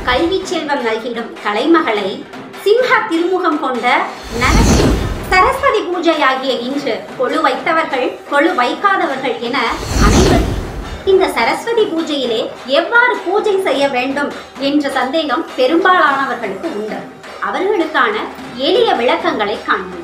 கல்வி செல்வம் நல்கிடும் கலைமகளை சிம்ஹ திருமுகம் கொண்ட நரசி சரஸ்வதி பூஜையாகிய இன்று கொழு வைத்தவர்கள் கொழு வைக்காதவர்கள் என அனைவரும் இந்த சரஸ்வதி பூஜையிலே எவ்வாறு பூஜை செய்ய வேண்டும் என்ற சந்தேகம் பெரும்பாலானவர்களுக்கு உண்டு அவர்களுக்கான எளிய விளக்கங்களை காண்போம்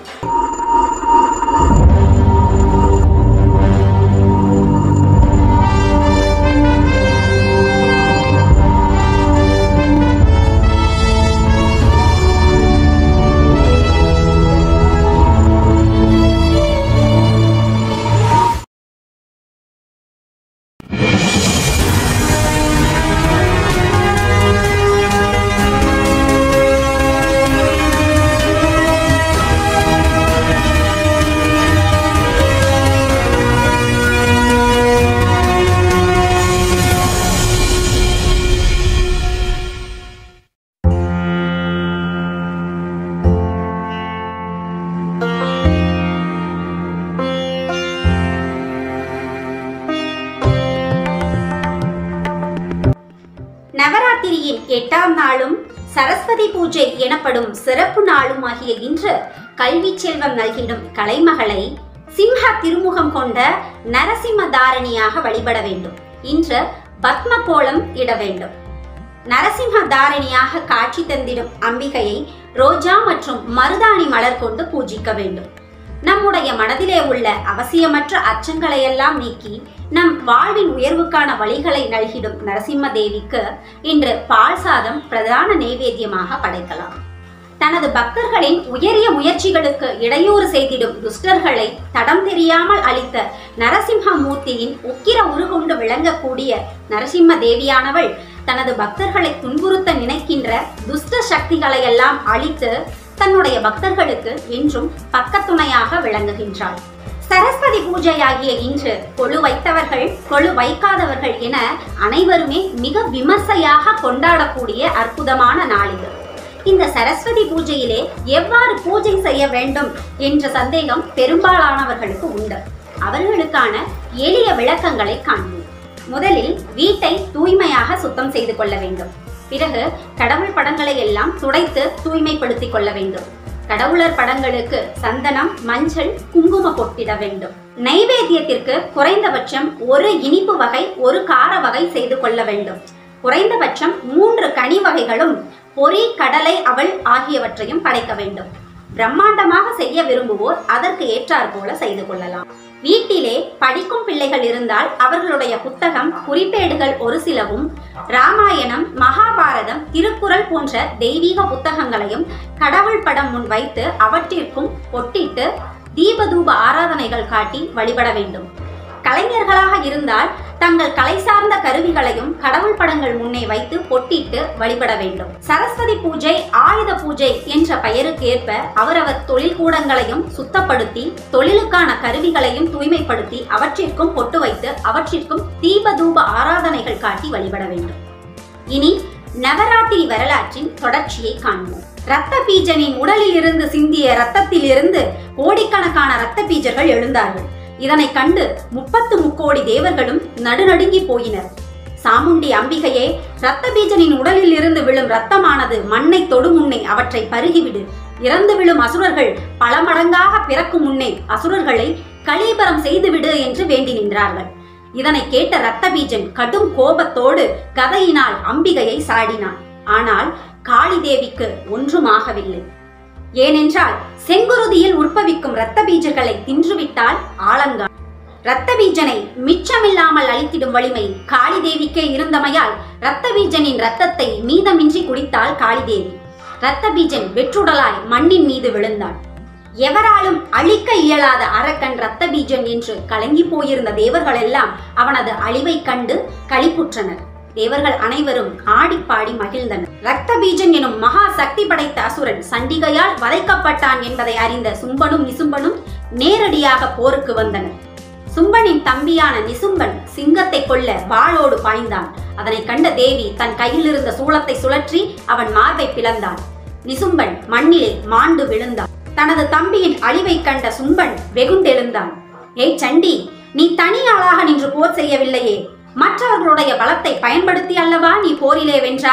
நவராத்திரியின் எட்டாம் நாளும் சரஸ்வதி பூஜை எனப்படும் சிறப்பு நாளும் ஆகிய இன்று கல்வி செல்வம் நல்கிடும் கலைமகளை சிம்ஹ திருமுகம் கொண்ட நரசிம்ம தாரணியாக வழிபட வேண்டும் இன்று பத்ம கோலம் இட வேண்டும் நரசிம்ம தாரணியாக காட்சி தந்திடும் அம்பிகையை ரோஜா மற்றும் மருதாணி மலர் கொண்டு பூஜிக்க வேண்டும் நம்முடைய மனதிலே உள்ள அவசியமற்ற அச்சங்களையெல்லாம் நீக்கி நம் வாழ்வின் உயர்வுக்கான வழிகளை நல்கிடும் நரசிம்ம தேவிக்கு இன்று பால் சாதம் பிரதான நைவேத்தியமாக படைக்கலாம் தனது பக்தர்களின் உயரிய முயற்சிகளுக்கு இடையூறு செய்திடும் துஷ்டர்களை தடம் தெரியாமல் அளித்த நரசிம்ம மூர்த்தியின் உக்கிர உருகொண்டு விளங்கக்கூடிய நரசிம்ம தேவியானவள் தனது பக்தர்களை துன்புறுத்த நினைக்கின்ற துஷ்ட சக்திகளையெல்லாம் அழித்து தன்னுடைய பக்தர்களுக்கு என்றும் பக்கத்துணையாக விளங்குகின்றாள் சரஸ்வதி பூஜையாகிய இன்று கொழு வைத்தவர்கள் கொழு வைக்காதவர்கள் என அனைவருமே மிக விமர்சையாக கொண்டாடக்கூடிய அற்புதமான நாள் இது இந்த சரஸ்வதி பூஜையிலே எவ்வாறு பூஜை செய்ய வேண்டும் என்ற சந்தேகம் பெரும்பாலானவர்களுக்கு உண்டு அவர்களுக்கான எளிய விளக்கங்களை காண்போம் முதலில் வீட்டை தூய்மையாக சுத்தம் செய்து கொள்ள வேண்டும் பிறகு கடவுள் படங்களை எல்லாம் துடைத்து தூய்மைப்படுத்திக் கொள்ள வேண்டும் கடவுளர் படங்களுக்கு சந்தனம் மஞ்சள் குங்கும பொட்டிட வேண்டும் நைவேத்தியத்திற்கு குறைந்தபட்சம் ஒரு இனிப்பு வகை ஒரு கார வகை செய்து கொள்ள வேண்டும் குறைந்தபட்சம் மூன்று கனி வகைகளும் பொறி கடலை அவள் ஆகியவற்றையும் படைக்க வேண்டும் பிரம்மாண்டமாக செய்ய விரும்புவோர் அதற்கு ஏற்றாற் போல செய்து கொள்ளலாம் வீட்டிலே படிக்கும் பிள்ளைகள் இருந்தால் அவர்களுடைய புத்தகம் குறிப்பேடுகள் ஒரு சிலவும் ராமாயணம் மகாபாரதம் திருக்குறள் போன்ற தெய்வீக புத்தகங்களையும் கடவுள் படம் முன் வைத்து அவற்றிற்கும் பொட்டிட்டு தீபதூப ஆராதனைகள் காட்டி வழிபட வேண்டும் கலைஞர்களாக இருந்தால் தங்கள் கலை சார்ந்த கருவிகளையும் கடவுள் படங்கள் முன்னே வைத்து பொட்டிட்டு வழிபட வேண்டும் சரஸ்வதி பூஜை ஆயுத பூஜை என்ற பெயருக்கு ஏற்ப அவரவர் தொழில் கூடங்களையும் சுத்தப்படுத்தி தொழிலுக்கான கருவிகளையும் தூய்மைப்படுத்தி அவற்றிற்கும் பொட்டு வைத்து அவற்றிற்கும் தீப தூப ஆராதனைகள் காட்டி வழிபட வேண்டும் இனி நவராத்திரி வரலாற்றின் தொடர்ச்சியை காண்போம் ரத்த பீஜனின் உடலில் இருந்து சிந்திய ரத்தத்தில் இருந்து கோடிக்கணக்கான ரத்த பீஜர்கள் எழுந்தார்கள் இதனை கண்டு முப்பத்து முக்கோடி தேவர்களும் நடுநடுங்கி போயினர் சாமுண்டி அம்பிகையே ரத்த பீஜனின் உடலில் இருந்து விழும் ரத்தமானது மண்ணை தொடு முன்னே அவற்றை பருகிவிடு இறந்து விழும் அசுரர்கள் பல மடங்காக பிறக்கும் முன்னே அசுரர்களை கலீபரம் செய்துவிடு என்று வேண்டி நின்றார்கள் இதனை கேட்ட ரத்தபீஜன் கடும் கோபத்தோடு கதையினால் அம்பிகையை சாடினான் ஆனால் காளி தேவிக்கு ஒன்றுமாகவில்லை ஏனென்றால் செங்குருதியில் உற்பவிக்கும் இரத்த பீஜர்களை தின்றுவிட்டால் ஆலங்கா இரத்த பீஜனை மிச்சமில்லாமல் அழித்திடும் வலிமை காளிதேவிக்கே இருந்தமையால் இரத்த பீஜனின் இரத்தத்தை மீதமின்றி குடித்தாள் காளிதேவி இரத்த பீஜன் வெற்றுடலாய் மண்ணின் மீது விழுந்தாள் எவராலும் அழிக்க இயலாத அரக்கன் இரத்த பீஜன் என்று கலங்கி போயிருந்த தேவர்கள் எல்லாம் அவனது அழிவைக் கண்டு களிப்புற்றனர் தேவர்கள் அனைவரும் ஆடிப்பாடி மகிழ்ந்தனர் ரத்த பீஜன் எனும் மகா சக்தி படைத்த அசுரன் சண்டிகையால் வதைக்கப்பட்டான் என்பதை அறிந்த சும்பனும் நிசும்பனும் நேரடியாக போருக்கு வந்தனர் சும்பனின் தம்பியான நிசும்பன் சிங்கத்தை கொல்ல வாளோடு பாய்ந்தான் அதனை கண்ட தேவி தன் கையில் இருந்த சூளத்தை சுழற்றி அவன் மார்பை பிளந்தான் நிசும்பன் மண்ணிலே மாண்டு விழுந்தான் தனது தம்பியின் அழிவைக் கண்ட சும்பன் வெகுண்டெழுந்தான் ஏய் சண்டி நீ தனியாளாக நின்று போர் செய்யவில்லையே மற்றவர்களுடைய பலத்தை பயன்படுத்தி அல்லவா நீ போரிலே வென்றாய்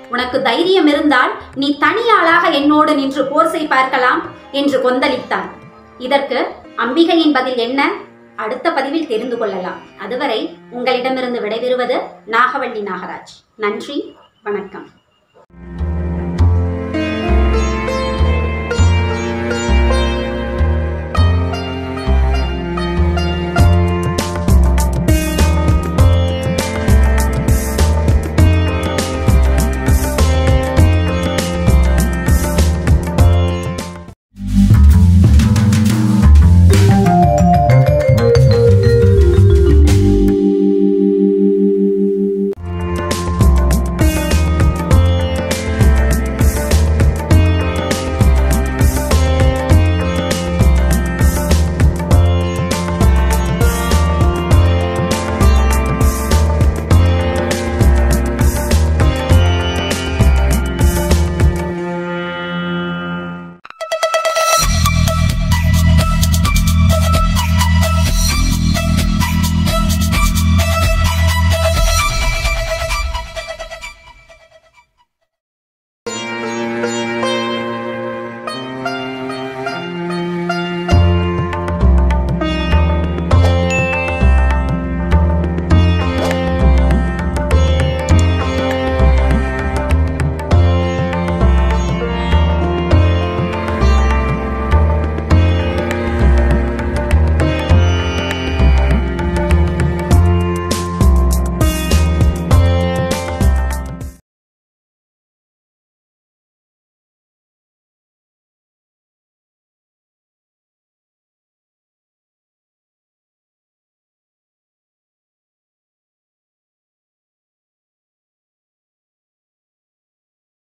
உனக்கு தைரியம் இருந்தால் நீ தனியாளாக என்னோடு நின்று போர் செய் பார்க்கலாம் என்று கொந்தளித்தான் இதற்கு அம்பிகையின் பதில் என்ன அடுத்த பதிவில் தெரிந்து கொள்ளலாம் அதுவரை உங்களிடமிருந்து விடைபெறுவது நாகவள்ளி நாகராஜ் நன்றி வணக்கம்